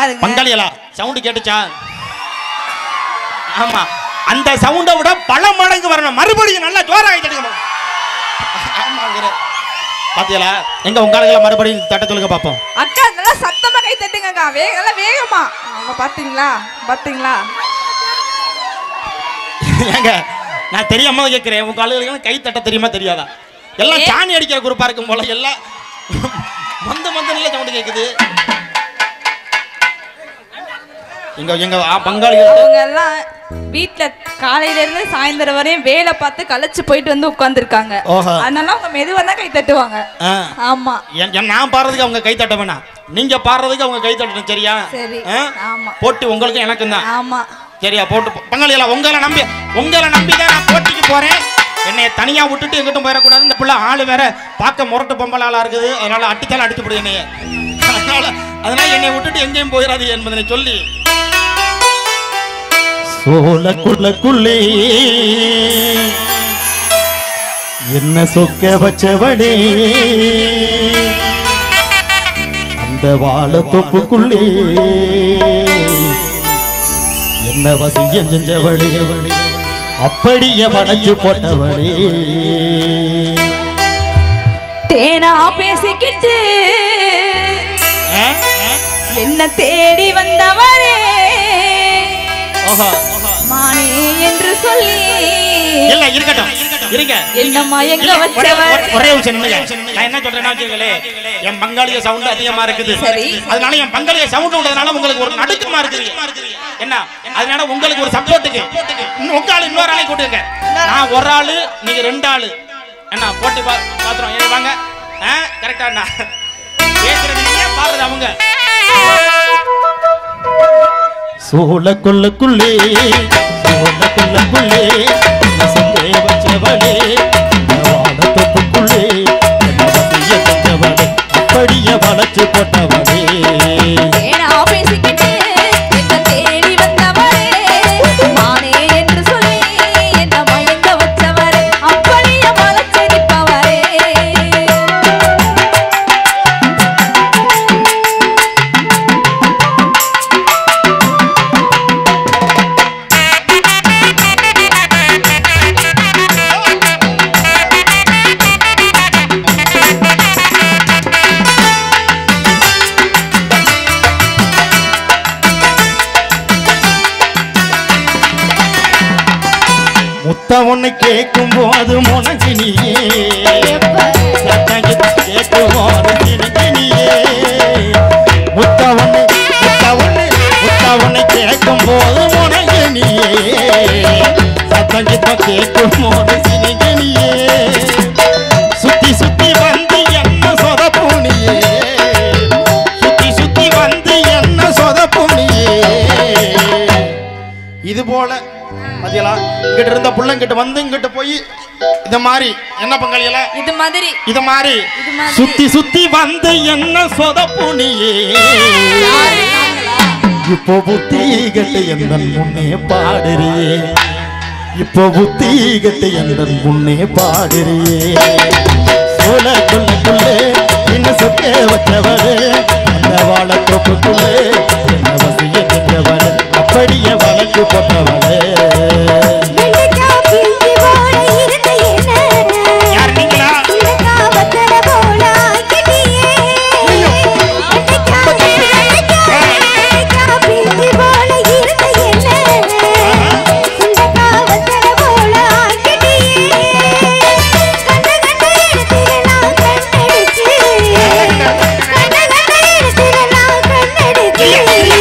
பாருங்க பங்காளிகளா சவுண்டு கேட்டுச்சா ஆமா அந்த சவுண்டை விட பல மடங்கு வரணும் மறுபடியும் நல்லா ஜோரா தட்டுங்க ஆமாங்கிற பாத்தியலா எங்க உங்க மறுபடியும் தட்ட சொல்லுங்க பாப்போம் அக்கா நல்லா சத்தமா கை தட்டுங்கக்கா வேக நல்லா வேகமா அவங்க பாத்தீங்களா பாத்தீங்களா ஏங்க நான் தெரியாம தான் கேட்கிறேன் உங்க ஆளுகளுக்கு கை தட்ட தெரியுமா தெரியாதா எல்லாம் ஏன்? சாணி அடிக்கிற குரூப்பா இருக்கும் போல எல்லாம் மந்த மந்த நல்ல சவுண்டு கேக்குது எங்க எங்க ஆ, பங்காளிகள் அவங்க எல்லாம் வீட்ல காலையில இருந்து சாயந்தரம் வரையும் வேலை பார்த்து களைச்சு போயிட்டு வந்து உட்கார்ந்துருக்காங்க ஓஹோ. அதனால அவங்க மெதுவா தான் கை தட்டுவாங்க ஆ. ஆமா என்- என் நான் பாடுறதுக்கு அவங்க கை தட்ட வேணாம் நீங்க பாடுறதுக்கு அவங்க கை தட்டணும் சரியா சரி ஆ? ஆமா போட்டி உங்களுக்கு எனக்கும் தான் ஆமா சரியா போட்டு போ- பங்காளிகளா உங்களை நம்பி உங்களை நம்பி தான் நான் போட்டிக்கு போறேன் என்னைய தனியா விட்டுட்டு எங்கிட்டும் போயிடக்கூடாது இந்த பிள்ளை ஆளு வேற பார்க்க முரட்டு பொம்பளை ஆளா இருக்குது அதனால அடித்தாலும் அடிச்சு போடு என்னைய அதனால அதனால என்னை விட்டுட்டு எங்கேயும் போயிடாது என்பதனை சொல்லி சோழக்குள்ளக்குள்ளே என்ன சொக்க வச்சவடே அந்த வாழ தொப்புக்குள்ளே என்ன வசியம் செஞ்சவளே அப்படியே வளைச்சு போட்டவளே தேனா பேசிக்கிட்டு என்ன தேடி வந்தவரே மானே என்று சொல்லி இல்ல இருக்கட்டும் இருங்க என்ன மயங்க இல்ல, ஒரே- வச்சவர் ஒரே- ஒரே நிமிஷம் நில்லுங்க. நான் என்ன சொல்றேன்னா வச்சுக்கங்களே, என் பங்காளிய சவுண்ட் அதிகமா இருக்குது சரி. அதனால என் பங்காளிய சவுண்ட் விட்டதுனால உங்களுக்கு ஒரு நடுக்கமா இருக்குது என்ன அதனால உங்களுக்கு ஒரு சப்போர்ட்டுக்கு இன்னும் உங்க ஆளு இன்னொரு ஆளை கூட்டுங்க நான் ஒரு ஆளு நீங்க ரெண்டு ஆளு என்ன போட்டு பா பாத்துறோம் ஏன் வாங்க கரெக்டா என்ன பேசுறது நீங்க பாடுறது அவங்க சோழ கொள்ளக்குள்ளே சோழ கொள்ளக்குள்ளே நசுக்கே வச்சவளே வாழத்தொப்புக்குள்ளே வசிய செஞ்சவளே அப்படியே வளைச்சு போட்டவளே தேனா பேசிக்கிட்டு என்ன தேடி வந்தவரே மானே என்று சொல்லி என்ன மயங்க வச்சவரே அப்படியே மலச்சரிப்பவரே முத்த ஒண்ணு கேட்கும் போது முனக்கு நீயே சத்தம் கேட்கும் போது சினக்கு நீயே முத்த ஒண்ணு முத்த ஒண்ணு முத்த ஒண்ணு கேட்கும் போது முனக்கு நீயே சத்தம் கித்தம் கேட்கும் போது சினக்கு நீயே சுத்தி சுத்தி வந்து என்ன சொதப்புனியே சுத்தி சுத்தி வந்து என்ன சொதப்புனியே இது போல மதியலா இங்கிட்ட இருந்த புள்ளங்கிட்ட வந்து இங்கிட்ட போய் இந்த மாதிரி என்ன பங்காளியல இது மாதிரி இது மாதிரி இது மாதிரி. சுத்தி சுத்தி வந்து என்ன சொதப்புனியே யாரு நாங்களா? இப்போ புத்தி கட்டு எந்த முன்னே பாடுறியே இப்போ புத்தி கட்டு எந்த முன்னே பாடுறியே சோழ கொள்ளக்குள்ளே என்ன சொக்க வச்சவரே அந்த வாழத்தோப்புக்குள்ளே என்ன வசிய செஞ்சவளே அப்படியே வழக்கு போட்டவளே வெண்டைக்கா பிஞ்சு போல இருந்த என்ன? யார் நீங்களா வெண்டைக்கா வத்தல போல ஆக்கிட்டியே. வெண்டைக்கா, வெண்டைக்கா, வெண்டைக்கா பிஞ்சு போல இருந்த என்ன? வெண்டைக்கா வத்தல போல ஆக்கிட்டியே. கண்ட கண்ட இடத்திலெல்லாம் கண்ணடிச்சு. கண்ட கண்ட இடத்திலெல்லாம் கண்ணடிச்சு.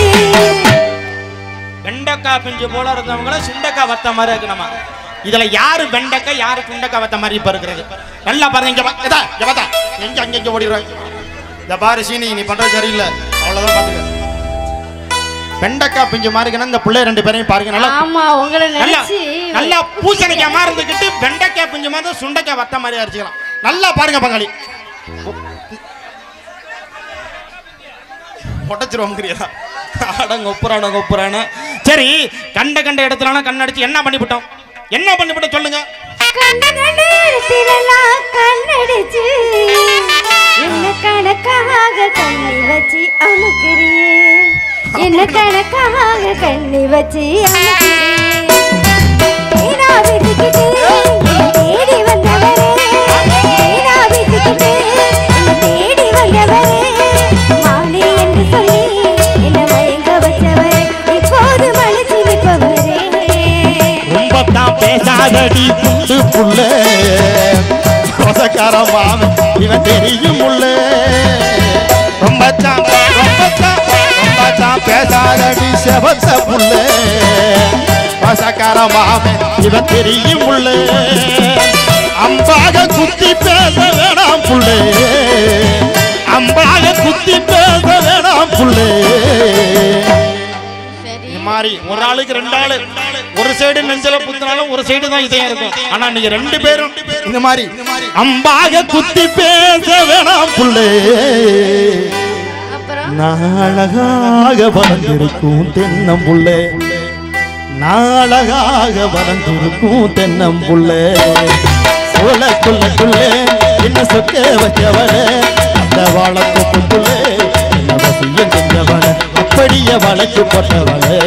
வெண்டைக்காய் பிஞ்சு போல இருந்தவங்கள சுண்டக்காய் வத்த மாதிரி இருக்கு நம்ம இதுல யாரு வெண்டைக்காய் யாரு சுண்டக்காய் வத்த மாதிரி இப்ப இருக்கிறது நல்லா பாருங்க இங்க பா- இதா, இங்க பார்த்தா எங்க அங்க இங்க ஓடிடுறாங்க இந்த பாரு சீனி நீ பண்றது சரியில்லை அவ்வளவுதான் பாத்துக்க வெண்டைக்காய் பிஞ்சு மாதிரி இருக்குன்னா இந்த பிள்ளை ரெண்டு பேரையும் பாருங்க நல்லா ஆமா உங்களை நல்லா நினைச்சு நல்லா பூசணிக்காய் மாதிரி இருந்துக்கிட்டு வெண்டைக்காய் பிஞ்சு மாதிரி சுண்டைக்காய் வத்த மாதிரி அரைச்சிக்கலாம் நல்லா பாருங்க பங்காளி உடச்சிருவோம் அடங்க ஒப்புறான ஒப்புறான சரி கண்ட கண்ட இடத்துலலாம் கண்ணடிச்சு என்ன பண்ணிவிட்டோம் என்ன பண்ணிவிட்டோம் சொல்லுங்க கண்ட கண்ட இடத்திலெல்லாம் கண்ணடிச்சு என்ன கணக்காக கண்ணி வச்சு அமுக்குறியே என்ன கணக்காக கண்ணி வச்சு அமுக்குறேன். வீணா விட்டுக்கிட்டு என்னை தேடி வந்தவரே வீணா விட்டுக்கிட்டு என்னை தேடி வந்தவரே மாலை என்று சொல்லி என்னை மயங்க வச்சவரே இப்போது மனசு நிற்பவரே ரொம்ப தான் பேசாதடி புண்டு புள்ள கொசக்காரன் மாமன் இவன் தெரியும் உள்ள ரொம்ப தான் ரொம்ப தான் ரொம்ப தான் பேசாதடி செவத்த புள்ள கொசக்காரன் மாமன் இவன் தெரியும் உள்ள அம்பாக குத்தி பேச வேணாம் புள்ளே அம்பாக குத்தி பேச வேணாம் புள்ளே இந்த மாதிரி ஒரு ஆளுக்கு ரெண்டு ஆளு ஒரு சைடு நெஞ்சல புத்தினாலும் ஒரு சைடு தான் இதயம் இருக்கும் ஆனா நீங்க ரெண்டு பேரும் இந்த மாதிரி அம்பாக குத்தி பேச வேணாம் புள்ளே அப்புறம் நாளகாக வளர்ந்திருக்கும் தென்னம்புள்ளே நாளகாக வளர்ந்திருக்கும் தென்னம்புள்ளே சோழக்குள்ளக்குள்ளே என்ன சொக்க வச்சவளே அந்த வாழத்துக்குள்ளே என்ன வசியம் செஞ்சவளே அப்படியே வளைச்சு போட்டவளே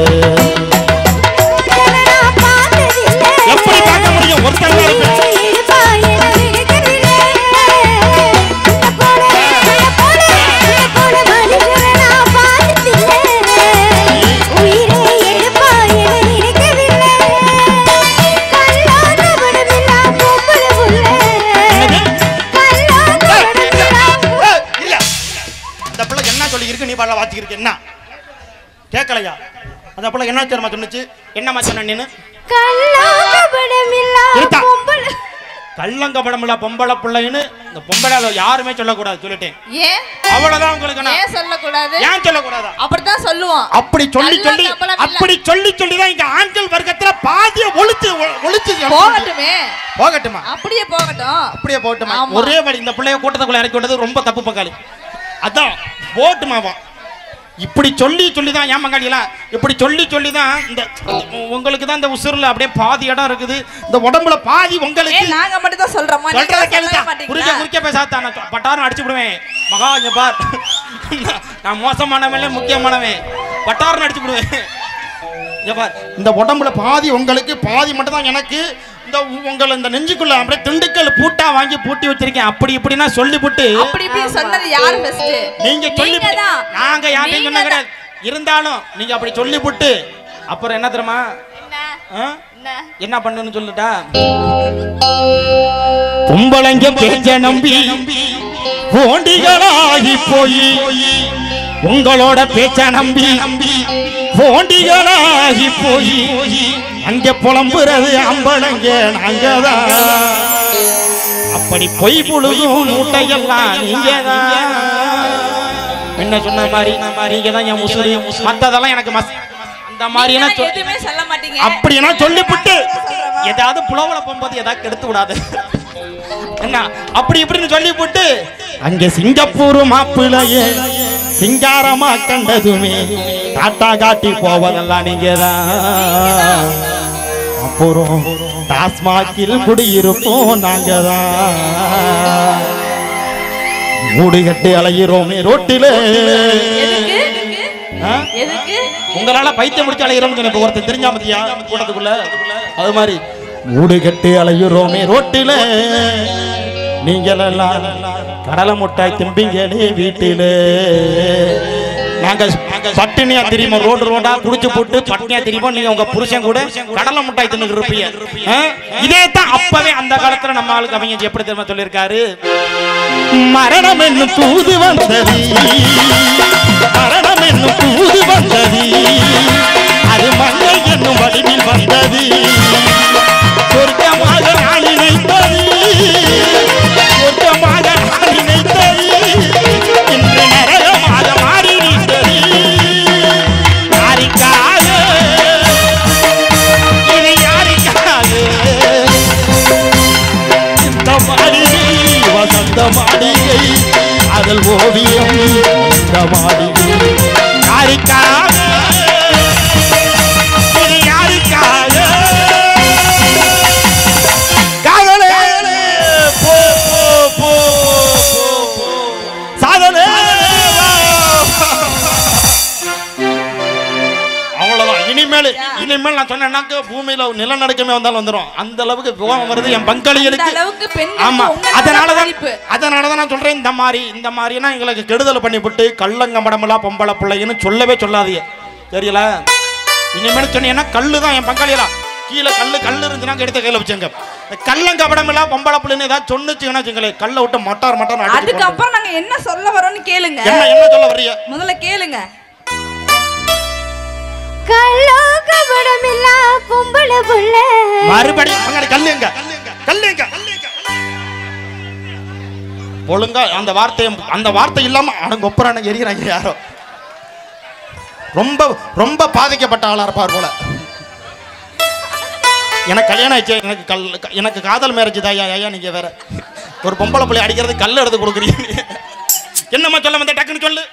நான் பார்த்ததில்லை எப்படி பார்க்க முடியும் ஒருத்தங்க இருக்கு இருப்பா என விடுக்கவில்லை இந்த போல இந்த போல இந்த போல மனுஷரை நான் பார்த்ததில்லை உயிரே எடுப்பா என நினைக்கவில்லை கல்லாத மனமில்லா பொம்பளை புள்ள கல்லாத மனமில்லா ஏய், இல்ல அந்த பிள்ளை என்ன சொல்லி இருக்கு நீ பாடல வாத்திக்கிருக்கு என்ன கேட்கலையா அந்த பிள்ளை என்ன தெரியுமா சொன்னுச்சு என்னம்மா சொன்ன நீனு கல்லாத மனமில்லா இருக்கா? பொம்பளை கள்ளங்கபடமில்ல பொம்பளை பிள்ளைன்னு இந்த பொம்பளை யாருமே சொல்லக்கூடாது சொல்லிட்டேன் ஏன் அவ்வளவுதான் உங்களுக்கு நான் ஏன் சொல்லக்கூடாது ஏன் சொல்லக்கூடாதா அப்படித்தான் சொல்லுவோம் அப்படி சொல்லி நல்ல சொல்லி சம்பளம் இல்ல. அப்படி சொல்லி சொல்லி தான் இங்க ஆண்கள் வர்க்கத்துல பாதிய ஒழிச்சு ஒ- ஒழிச்சு போகட்டுமே போகட்டுமா அப்படியே போகட்டும் அப்படியே போகட்டுமா ஆமா. ஒரே வழி இந்த பிள்ளைய கூட்டத்துக்குள்ள இறக்கி விட்டது ரொம்ப தப்பு பங்காளி அதான் போட்டுமாவா இப்படி சொல்லி சொல்லி தான் ஏன் பங்காளிலாம் இப்படி சொல்லி சொல்லி தான் இந்த உங்களுக்கு தான் இந்த உசுருல அப்படியே பாதி இடம் இருக்குது இந்த உடம்புல பாதி உங்களுக்கு ஏன் நாங்க மட்டும் தான் சொல்றோமா நீங்க சொல்றத சொல்லவே கேளுதா மாட்டீங்களா? குறிக்க குறிக்க பேசாத நான் பட்டாரம் அடிச்சு விடுவேன் மகா இங்க பார் நான் மோசமானவன் முக்கியமானவன் பட்டாரம் அடிச்சு விடுவேன் இங்க பார் இந்த உடம்புல பாதி உங்களுக்கு பாதி மட்டும் தான் எனக்கு இந்த உ- உங்களை இந்த நெஞ்சுக்குள்ள அப்படியே திண்டுக்கல் பூட்டா வாங்கி பூட்டி வச்சிருக்கேன் அப்படி இப்படின்னா சொல்லி போட்டு அப்படி இப்படி சொன்னது யாரு ஃபர்ஸ்ட் நீங்க சொல்லி நீங்க தான். நாங்க யார்ட்டையும் நீங்க சொன்ன தான். கிடையாது இருந்தாலும் நீங்க அப்படி சொல்லி போட்டு அப்புறம் என்ன தெரியுமா என்ன ஆ? என்ன என்ன பண்ணுன்னு சொல்லுட்டா பொம்பளைங்க பேச்ச நம்பி போண்டிகளாகி போய் உங்களோட பேச்ச நம்பி போண்டிகளாகி போய் அங்க புலம்புறது அம்பளங்க நாங்கதான் அப்படி பொய் புழுகும் மூட்டையெல்லாம் நீங்கதான் என்ன சொன்ன மாதிரி நீங்க தான் என் முசுரி மத்ததெல்லாம் எனக்கு மஸ் அந்த மாதிரி நீங்க என்ன தான் எதுவுமே சொல்ல மாட்டீங்க அப்படின்னா சொல்லிவிட்டு சொல்றவா? ஏதாவது புலவல போகும்போது ஏதாவது கெடுத்து விடாது என்ன அப்படி இப்படின்னு சொல்லி போட்டு அங்க சிங்கப்பூர் மாப்பிள்ளையே சிங்காரமா கண்டதுமே டாட்டா காட்டி போவதெல்லாம் நீங்க தான் அப்புறம் டாஸ்மாகில் குடியிருப்போம் நாங்க தான் மூடு கட்டி அலைகிறோமே ரோட்டிலே எதுக்கு ஆ? எதுக்கு உங்களால பைத்தியம் முடிச்சு அலைகிறோம்னு சொன்ன இப்ப ஒருத்தன் தெரிஞ்சா மத்தியா கூட்டத்துக்குள்ள அது மாதிரி மூடு கட்டி அலைகிறோமே ரோட்டில நீங்கள் எல்லாம் கடலை முட்டாய் திம்பிங்களே வீட்டில நாங்க பட்டினியா தெரியுமா ரோடு ரோடா குடிச்சு போட்டு பட்டினியா தெரியுமா நீங்க உங்க புருஷன் கூட கடலை முட்டாய் தின்னு இருப்பீங்க ஆ? இதே தான் அப்பவே அந்த காலத்துல நம்ம ஆளுக்கு அவங்க எப்படி தெரியுமா சொல்லியிருக்காரு மரணம் என்னும் தூது வந்தது மரணம் என்னும் தூது வந்தது அது மங்கை என்னும் வடிவில் வந்தது சொர்க்கமாக நான் நினைத்தது சொர்க்கமாக நான் நினைத்தது இன்று நரகமாக மாறி நின்றது யாருக்காக இது யாருக்காக இந்த மாளிகை வசந்த மாளிகை அதில் ஓவியம் இந்த மாளிகை யாருக்காக இது யாருக்காக காதலே போ போ போ போ. சாதலே வா. அளவுக்கு பூமியில நிலநடுக்கமே வந்தாலும் வந்துரும் அந்த அளவுக்கு கோபம் வருது என் அந்த பங்காளிகளுக்கு அளவுக்கு பெண்களுக்கு ஆமா உங்களால அதனாலதான் பாதிப்பு. அதனாலதான் நான் சொல்றேன் இந்த மாதிரி இந்த மாதிரினா எங்களுக்கு கெடுதல் பண்ணிவிட்டு கள்ளங்கமடமெல்லாம் பொம்பளை பிள்ளைன்னு சொல்லவே சொல்லாதீங்க தெரியல இனிமேல் சொன்னீங்கன்னா கல்லு தான் என் பங்காளிகளா கீழே கல்லு கல்லு இருந்துச்சுன்னா எடுத்த கையில வச்சுங்க கள்ளங்கபடமெல்லாம் பொம்பளை பிள்ளைன்னு ஏதாவது சொன்னுச்சுங்கன்னா வச்சுங்களேன் கல்லை விட்டு மட்டார் மட்டார் அடிச்சு போட்டுரும். அதுக்கப்புறம் நாங்க என்ன சொல்ல வரோம்னு கேளுங்க என்ன என்ன சொல்ல வர்றீங்க முதல்ல கேளுங்க கள்ளோ கபடமில்லா பொம்பளை புள்ள மறுபடியும் பங்காளி கல்லுங்க கல்லுங்க ஒழுங்கா அந்த வார்த்தை அந்த வார்த்தை இல்லாம அடங்க ஒப்புறான எரிகிறாங்க யாரோ ரொம்ப ரொம்ப பாதிக்கப்பட்ட ஆளா இருப்பார் போல எனக்கு கல்யாணம் ஆயிடுச்சு எனக்கு கல் எனக்கு காதல் மேரேஜ் தான் ஐயா ஐயா நீங்க வேற ஒரு பொம்பளை பிள்ளை அடிக்கிறது கல் எடுத்து கொடுக்குறீங்க என்னம்மா சொல்ல வந்த டக்குன்னு சொல்லு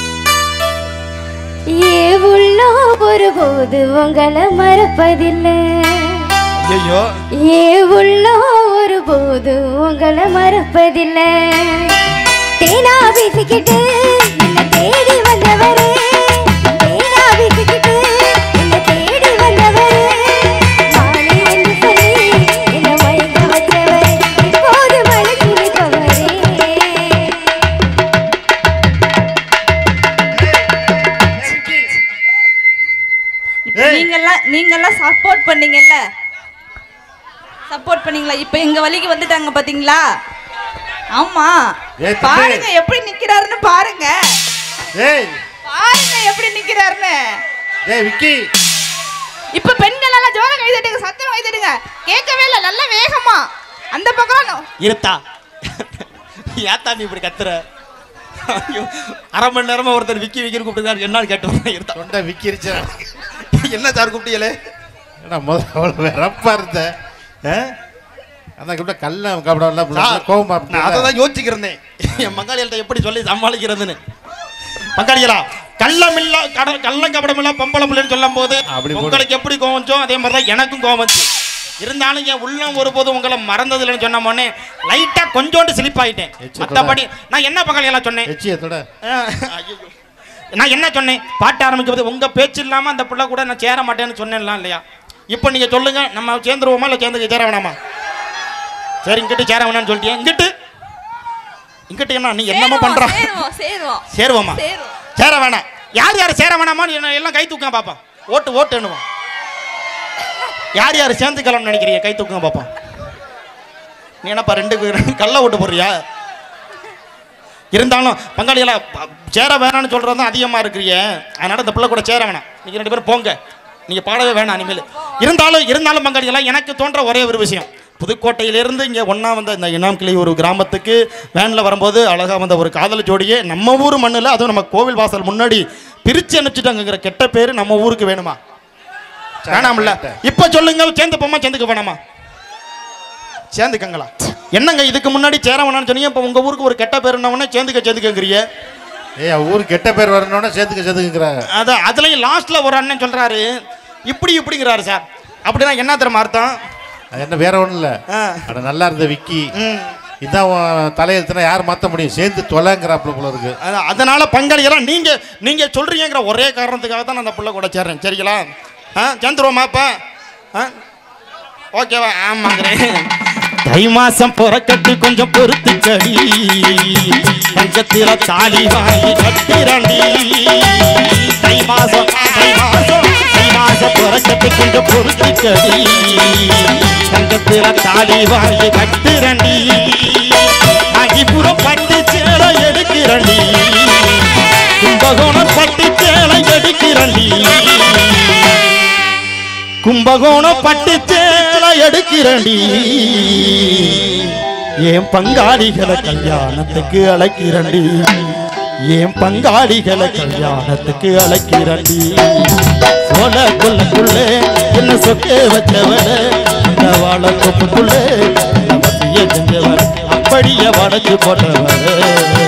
ஏ உள்ளோ ஒருபோது உங்களை மறப்பதில்லை ஐயோ ஏ உள்ளோ ஒருபோது உங்களை மறப்பதில்லை தேனா வீசிக்கிட்டு என்னை தேடி வந்தவரே தேனா வீசிக்கிட்டு என்னை தேடி வந்தவரே மாலை என்று சொல்லி என்னை மயக்க வச்சவரே இப்போது மழை துளிப்பவரே இப்ப நீங்கெல்லாம் நீங்கெல்லாம் சப்போர்ட் பண்ணீங்கல்ல சப்போர்ட் பண்ணீங்களா இப்ப எங்க வழிக்கு வந்துட்டாங்க பாத்தீங்களா ஆமா ஏய், தம்பி. பாருங்க எப்படி நிக்கிறாருன்னு பாருங்க ஏய் பாருங்க எப்படி நிக்கிறாருன்னு ஏய் விக்கி இப்ப பெண்கள் எல்லாம் ஜோர கை தட்டுங்க சத்தமா கை தட்டுங்க கேட்கவே இல்ல நல்ல வேகமா அந்த பக்கம் நோ- இருத்தா ஏத்தா நீ இப்படி கத்துற ஐயோ, அரை மணி நேரமா ஒருத்தர் விக்கி விக்கி கூப்பிட்டு என்னன்னு கேட்டு வந்தேன். இருத்தா தொண்டை விக்கிருச்சா என்ன சார் கூப்பிட்டீங்களே ஏன்னா முதல்ல அவ்வளோ வெறப்பா இருந்த ஆ? அதான் கூட கல்ல கபடம் சார், கோவமா நான் அதை தான் யோசிச்சிருந்தேன் என் பங்காளிகள்ட்ட எப்படி சொல்லி சமாளிக்கிறதுன்னு பங்காளிகளா கள்ளமில்லா கடல் கள்ளம் கபடமில்லா பொம்பளை பிள்ளைன்னு சொல்லும் போது அப்படி போடு. உங்களுக்கு எப்படி கோவச்சோ அதே மாதிரி தான் எனக்கும் கோவம் வந்துச்சு இருந்தாலும் என் உள்ளம் ஒருபோதும் உங்களை மறந்தது இல்லைன்னு சொன்ன உடனே லைட்டா கொஞ்சோண்டு ஸ்லிப் ஆயிட்டேன் எச்சத்தோட. மற்றபடி நான் என்ன பங்காளிகளா சொன்னேன் எச்சியத்தோட ஆ, ஐயையோ. நான் என்ன சொன்னேன் பாட்டு ஆரம்பிக்கும் போது உங்க பேச்சு இல்லாம அந்த பிள்ளை கூட நான் சேர மாட்டேன்னு சொன்னேன்லாம் இல்லையா இப்போ நீங்க சொல்லுங்க நம்ம சேர்ந்துருவோமா இல்லை சேர்ந்து சேர வேணாமா சரி இங்கிட்டு சேர வேணாம்னு சொல்லிட்டியா இங்கிட்டு இங்கிட்டு என்ன நீ என்னமோ சேருவோம், பண்ற சேருவோம் சேருவோம் சேருவோமா சேருவோம் சேர வேணாம் யார் யார் சேர வேணாமான்னு என்ன எல்லாம் கை தூக்கம் பாப்பா ஓட்டு ஓட்டு எண்ணுவோம் யார் யார் சேர்ந்துக்கலாம்னு நினைக்கிறீங்க கை தூக்குங்க பாப்போம் நீ என்னப்பா ரெண்டு பேரும் கள்ள ஓட்டு போடுறியா இருந்தாலும் பங்காளிகளா ப- சேர வேணாம்னு சொல்றது தான் அதிகமா இருக்கிறீங்க அதனால இந்த பிள்ளை கூட சேர வேணாம் நீங்க ரெண்டு பேரும் போங்க நீங்க பாடவே வேணாம் இனிமேல் இருந்தாலும் இருந்தாலும் பங்காளிகளா எனக்கு தோன்ற ஒரே ஒரு விஷயம் புதுக்கோட்டையிலிருந்து இங்கே ஒன்றா வந்த இந்த இனாம் கிளி ஒரு கிராமத்துக்கு வேனில் வரும்போது அழகாக வந்த ஒரு காதல் ஜோடியே நம்ம ஊர் மண்ணில் அதுவும் நம்ம கோவில் வாசல் முன்னாடி பிரித்து அனுப்பிச்சிட்டாங்கிற கெட்ட பேர் நம்ம ஊருக்கு வேணுமா வேணாம்ல இப்போ சொல்லுங்க சேர்ந்து போமா சேர்ந்துக்க வேணாமா சேர்ந்துக்கங்களா என்னங்க இதுக்கு முன்னாடி சேர வேணாம்னு சொன்னீங்க இப்போ உங்கள் ஊருக்கு ஒரு கெட்ட பேர் என்ன சேர்ந்துக்க சேர்ந்துக்கங்கிறிய ஏய் அவ ஊருக்கு கெட்ட பேர் வரணும்னா சேர்த்துக்க சேர்த்துக்கிறாங்க அதான் அதுலயும் லாஸ்ட்ல ஒரு அண்ணன் சொல்றாரு இப்படி இப்படிங்கிறாரு சார் அப்படின்னா என்ன தெரியுமா அர்த்தம் அது என்ன வேற ஒன்றும் இல்லை ஆ. அட நல்லா இருந்த விக்கி ம். இதான் உன் தலையெழுத்துனா யார் மாற்ற முடியும் சேர்ந்து தொலைங்கிறாப்புல போல இருக்கு அதான், அதனால பங்காளியெல்லாம் நீங்க நீங்க சொல்றீங்கிற ஒரே காரணத்துக்காக தான் நான் அந்த புள்ள கூட சேர்றேன் சரிங்களா ஆ சேர்ந்துருவோமாப்பா ஆ ஓகேவா ஆமாங்கிறேன் தை மாசம் பிறக்கட்டு கொஞ்சம் பொறுத்து கடி பஞ்சத்தில தாலி வாங்கி கட்டிரண்டி தை மாசம் தை மாசம் தை மாசம் பிறக்கட்டு கொஞ்சம் பொறுத்து கடி பஞ்சத்தில தாலி வாங்கி கட்டிரண்டி அகிபுரம் பட்டு சேலை எடுக்கிறண்டி கும்பகோணம் பட்டு சேலை எடுக்கிறண்டி கும்பகோணம் பட்டு சேலை எடுக்கிறண்டி என் பங்காளிகளை கல்யாணத்துக்கு அழைக்கிறண்டி என் பங்காளிகளை கல்யாணத்துக்கு அழைக்கிறண்டி சோழ கொள்ளக்குள்ள என்ன சொக்க வச்சவன அந்த வாழ கொப்புக்குள்ள வசிய செஞ்சவன் அப்படியே வடக்கு போட்டவன்